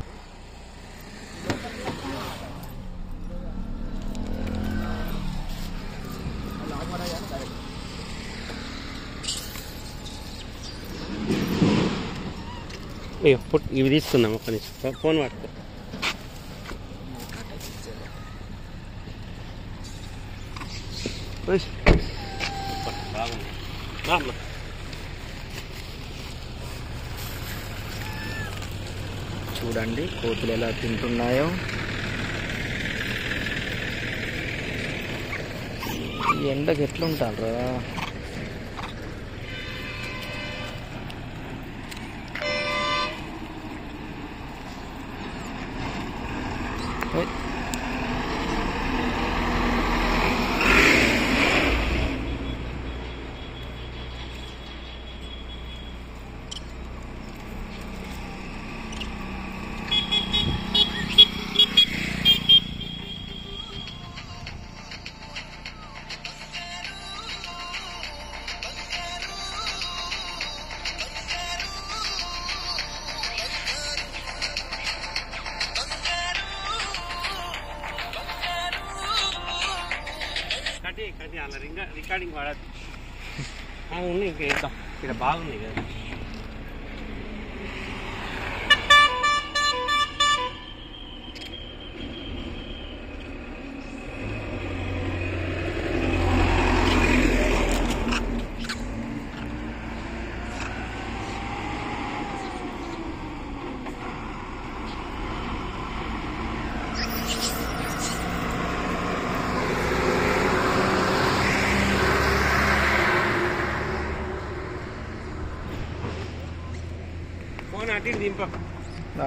అయ్యో పుట్ ఇవి తీసుకుందాం ఒక్క నిమిషం ఫోన్ పట్టుకో ఓయ్. బాగుంది రా అమ్మ. చూడండి కోతులు ఎలా తింటున్నాయో ఈ ఎండకి ఎట్లుంటారా ఓయ్. కటి కటి అలా రింగ రికార్డింగ్ వాడద్దు ఆ, ఉన్నాయి ఇంకా వేద్దాం ఇక్కడ బాగుంది కదా ఫోన్ అటు ఇటు దింప ఆ.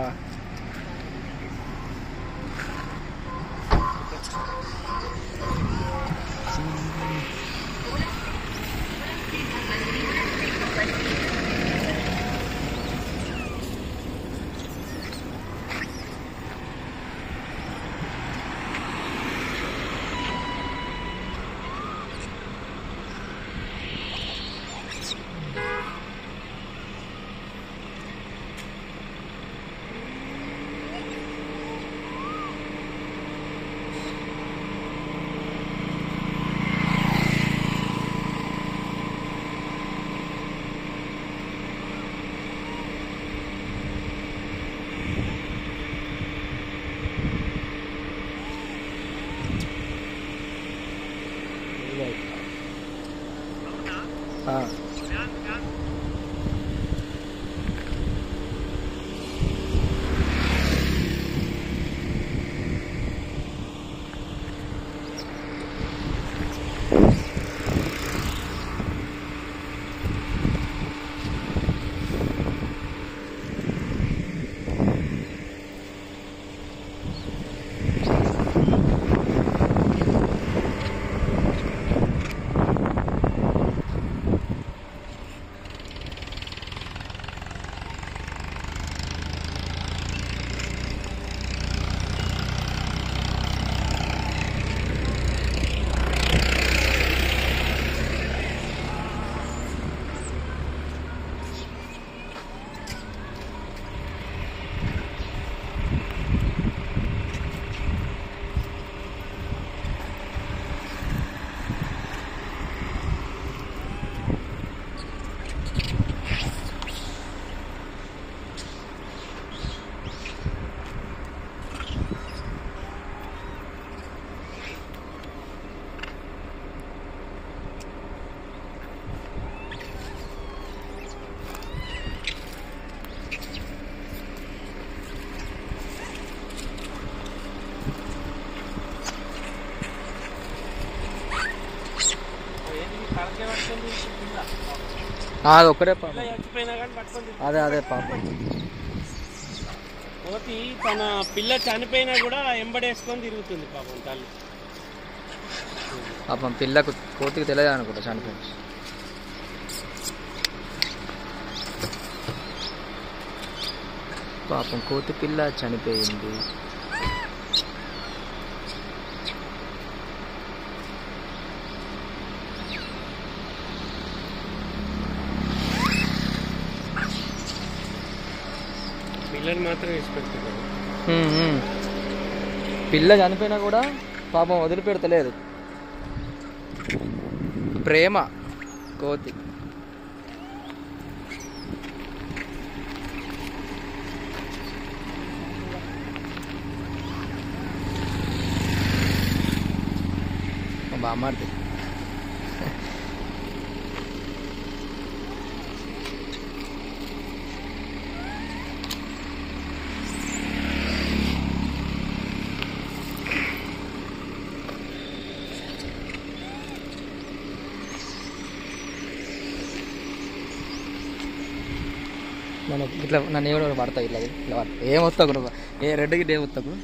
పట్టుకొని తిరుగుతుంది పిల్ల. ఆ, అది ఒక్కడే పాపం పిల్ల చచ్చిపోయినా కానీ పట్టుకొని తిరుగుతుంది. అదే అదే పాపం కోతి తన పిల్ల చనిపోయినా కూడా ఎంబడేసుకొని తిరుగుతుంది పాపం తల్లి పాపం పిల్లకు కోతికి తెలియదు అనుకుంటా చనిపోయింది పాపం కోతి పిల్ల చనిపోయింది పిల్లని మాత్రం వేసిపెడుతున్నారు హ్మ్, హ్మ్. పిల్ల చనిపోయినా కూడా పాపం వదిలిపెడతలేదు ప్రేమ కోతి మా బామ్మారిది మన ఇట్లా నన్ను ఏమో పడతా ఇట్లా ఇట్లా పడతా ఏం వస్తావు నువ్వు ఏ రెడ్ గిట్ ఏం వస్తావు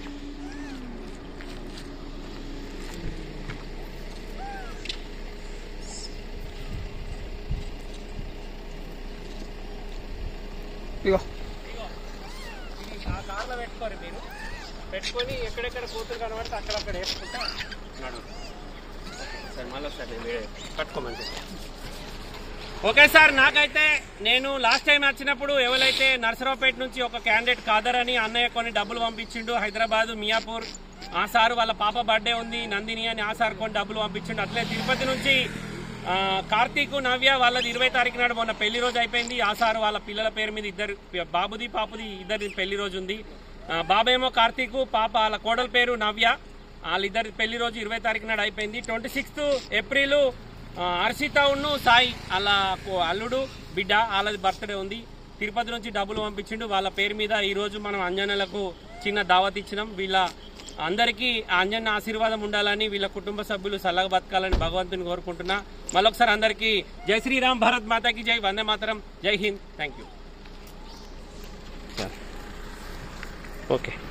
ఇగో ఇది ఆ కార్లో పెట్టుకోరు మీరు పెట్టుకొని ఎక్కడెక్కడ కూతురు కనబడితే అక్కడక్కడ వేసుకుంటా నడు సరే మళ్ళీ సార్ నేను వీడియో కట్టుకోమని చెప్పి ఓకే సార్ నాకైతే నేను లాస్ట్ టైం వచ్చినప్పుడు ఎవరైతే నర్సరావుపేట నుంచి ఒక క్యాండిడేట్ కాదరని అన్నయ్య కొన్ని డబ్బులు పంపించిండు హైదరాబాద్ మియాపూర్ ఆ సార్ వాళ్ళ పాప బర్త్డే ఉంది నందిని అని ఆ సార్ కొన్ని డబ్బులు పంపించిండు అట్లే తిరుపతి నుంచి ఆ, కార్తీక్ నవ్య వాళ్ళది ఇరవై తారీఖు నాడు మొన్న పెళ్లి రోజు అయిపోయింది ఆ సార్ వాళ్ళ పిల్లల పేరు మీద ఇద్దరు బాబుది పాపుది ఇద్దరి పెళ్లి రోజు ఉంది ఆ, బాబేమో కార్తీక్ పాప వాళ్ళ కోడల పేరు నవ్య వాళ్ళిద్దరి పెళ్లి రోజు ఇరవై తారీఖు నాడు అయిపోయింది ట్వంటీ సిక్స్త్ ఏప్రిల్ హర్షిత ఉన్ను సాయి వాళ్ళ కో- అల్లుడు బిడ్డ వాళ్ళది బర్త్డే ఉంది తిరుపతి నుంచి డబ్బులు పంపించిండు వాళ్ళ పేరు మీద ఈ రోజు మనం అంజనలకు చిన్న దావత్ ఇచ్చినాం వీళ్ళ అందరికీ ఆ అంజన్న ఆశీర్వాదం ఉండాలని వీళ్ళ కుటుంబ సభ్యులు చల్లగా బతకాలని భగవంతుని కోరుకుంటున్నా మళ్ళొకసారి అందరికీ జై శ్రీరామ్ భారత్ మాతాకి జై వందే మాతరం జై హింద్ థ్యాంక్ యూ ఓకే